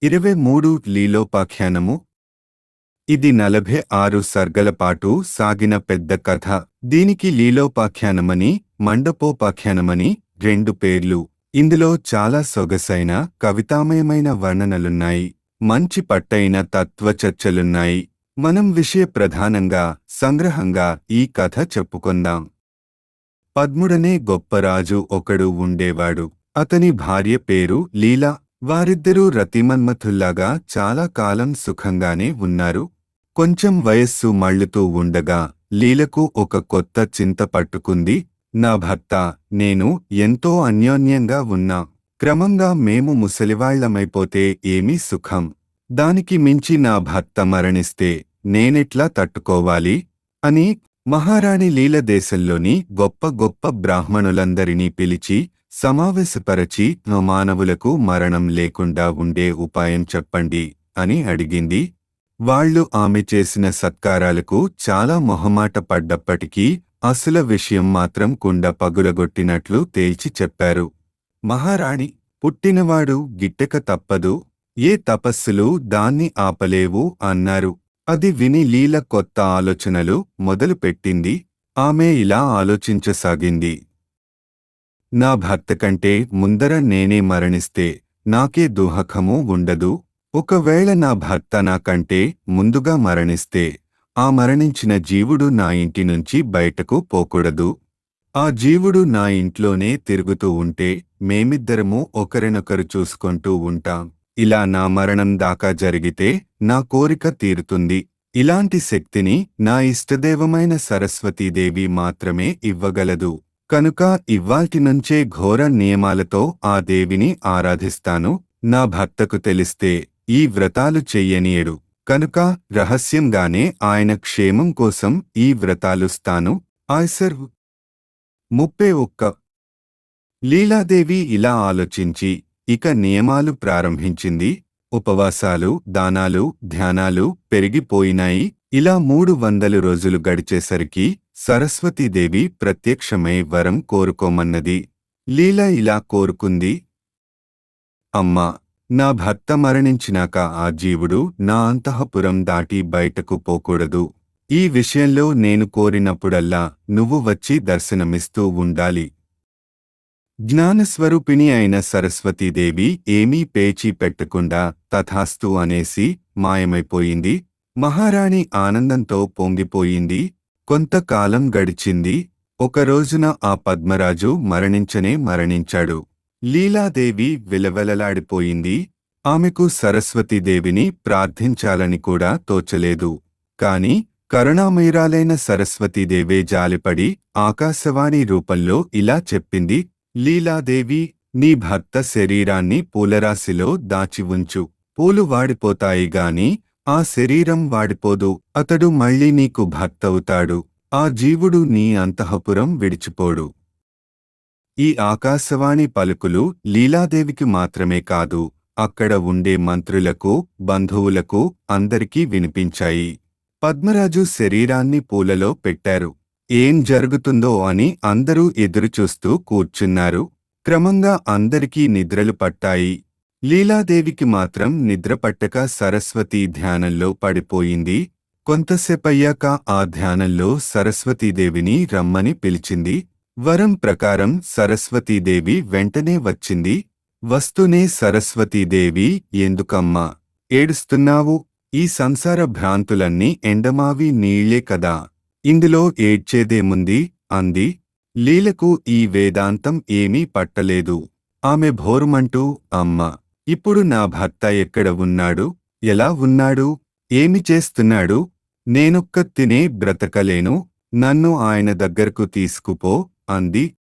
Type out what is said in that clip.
ఇరవై మూడు లీలోపాఖ్యానము ఇది నలభై ఆరు సర్గల పాటు సాగిన పెద్ద కథ దీనికి లీలోపాఖ్యానమని మండపోపాఖ్యానమని రెండు పేర్లు ఇందులో చాలా సొగసైన కవితామయమైన వర్ణనలున్నాయి మంచి పట్టైన తత్వ చర్చలున్నాయి మనం విషయ ప్రధానంగా సంగ్రహంగా ఈ కథ చెప్పుకుందాం పద్ముడనే గొప్ప రాజు ఒకడు ఉండేవాడు అతని భార్య పేరు లీలా వారిద్దరూ రతిమన్మథుల్లాగా చాలా కాలం సుఖంగానే ఉన్నారు కొంచెం వయస్సు మళ్ళుతూ ఉండగా లీలకు ఒక కొత్త చింత పట్టుకుంది నా భర్త నేను ఎంతో అన్యోన్యంగా ఉన్నా క్రమంగా మేము ముసలివాళ్లమైపోతే ఏమీ సుఖం దానికి మించి నా భర్త మరణిస్తే నేనెట్లా తట్టుకోవాలి అని మహారాణి లీల దేశంలోని గొప్ప గొప్ప బ్రాహ్మణులందరినీ పిలిచి సమావేశపరచి మానవులకు మరణం లేకుండా ఉండే ఉపాయం చెప్పండి అని అడిగింది వాళ్ళు ఆమె చేసిన సత్కారాలకు చాలా మొహమాట పడ్డప్పటికీ అసలు విషయం మాత్రం కుండ పగులగొట్టినట్లు తేల్చి చెప్పారు మహారాణి పుట్టినవాడు గిట్టక తప్పదు ఏ తపస్సులు దాన్ని ఆపలేవు అన్నారు అది విని లీల కొత్త ఆలోచనలు మొదలుపెట్టింది ఆమె ఇలా ఆలోచించసాగింది నా భర్త కంటే ముందర నేనే మరణిస్తే నాకే దుహకము ఉండదు ఒకవేళ నా భర్త నాకంటే ముందుగా మరణిస్తే ఆ మరణించిన జీవుడు నా ఇంటి నుంచి బయటకు పోకూడదు ఆ జీవుడు నా ఇంట్లోనే తిరుగుతూ ఉంటే మేమిద్దరము ఒకరినొకరు చూసుకుంటూ ఉంటాం ఇలా నా మరణం దాకా జరిగితే నా కోరిక తీరుతుంది ఇలాంటి శక్తిని నా ఇష్టదేవమైన సరస్వతీదేవి మాత్రమే ఇవ్వగలదు కనుక ఇవ్వాల్టి నుంచే ఘోర నియమాలతో ఆ దేవిని ఆరాధిస్తాను నా భర్తకు తెలిస్తే ఈ వ్రతాలు చెయ్యనీయడు కనుక రహస్యంగానే ఆయన క్షేమం కోసం ఈ వ్రతాలుస్తాను ఆయ్సర్ ముప్పై ఒక్క లీలాదేవి ఇలా ఆలోచించి ఇక నియమాలు ప్రారంభించింది ఉపవాసాలు దానాలు ధ్యానాలు పెరిగిపోయినాయి ఇలా మూడు వందలు రోజులు గడిచేసరికి సరస్వతీదేవి ప్రత్యక్షమై వరం కోరుకోమన్నది లీల ఇలా కోరుకుంది అమ్మా నా భర్త మరణించినాక ఆ జీవుడు నా అంతఃపురం దాటి బయటకు పోకూడదు ఈ విషయంలో నేను కోరినప్పుడల్లా నువ్వు వచ్చి దర్శనమిస్తూ ఉండాలి జ్ఞానస్వరూపిణి అయిన సరస్వతీదేవి ఏమీ పేచీ పెట్టకుండా తథాస్తు అనేసి మాయమైపోయింది మహారాణి ఆనందంతో పొంగిపోయింది కొంతకాలం గడిచింది ఒక రోజున ఆ పద్మరాజు మరణించనే మరణించాడు లీలాదేవి విలవెలలాడిపోయింది ఆమెకు సరస్వతీదేవిని ప్రార్థించాలని కూడా తోచలేదు కాని కరుణామయురాలైన సరస్వతీదేవే జాలిపడి ఆకాశవాణి రూపంలో ఇలా చెప్పింది లీలాదేవి నీ భర్త శరీరాన్ని పూలరాశిలో దాచి ఉంచు పూలు వాడిపోతాయి గాని ఆ శరీరం వాడిపోదు అతడు మళ్ళీ నీకు భర్తవుతాడు ఆ జీవుడు నీ అంతఃపురం విడిచిపోడు ఈ ఆకాశవాణి పలుకులు లీలాదేవికి మాత్రమే కాదు అక్కడ ఉండే మంత్రులకు బంధువులకు అందరికీ వినిపించాయి పద్మరాజు శరీరాన్ని పూలలో పెట్టారు ఏం జరుగుతుందో అని అందరూ ఎదురుచూస్తూ కూర్చున్నారు క్రమంగా అందరికీ నిద్రలు పట్టాయి లీలాదేవికి మాత్రం నిద్రపట్టక సరస్వతీ ధ్యానంలో పడిపోయింది కొంతసేపయ్యాక ఆ ధ్యానంలో సరస్వతీదేవిని రమ్మని పిలిచింది వరం ప్రకారం సరస్వతీదేవి వెంటనే వచ్చింది వస్తూనే సరస్వతీదేవి ఎందుకమ్మా ఏడుస్తున్నావు ఈ సంసార భ్రాంతులన్నీ ఎండమావి నీళ్లే కదా ఇందులో ఏడ్చేదేముంది అంది లీలకు ఈ వేదాంతం ఏమీ పట్టలేదు ఆమె భోరుమంటూ అమ్మ ఇప్పుడు నా భర్త ఎక్కడ ఉన్నాడు ఎలా ఉన్నాడు ఏమి చేస్తున్నాడు నేనొక్క తినే బ్రతకలేను నన్ను ఆయన దగ్గరకు తీసుకుపో అంది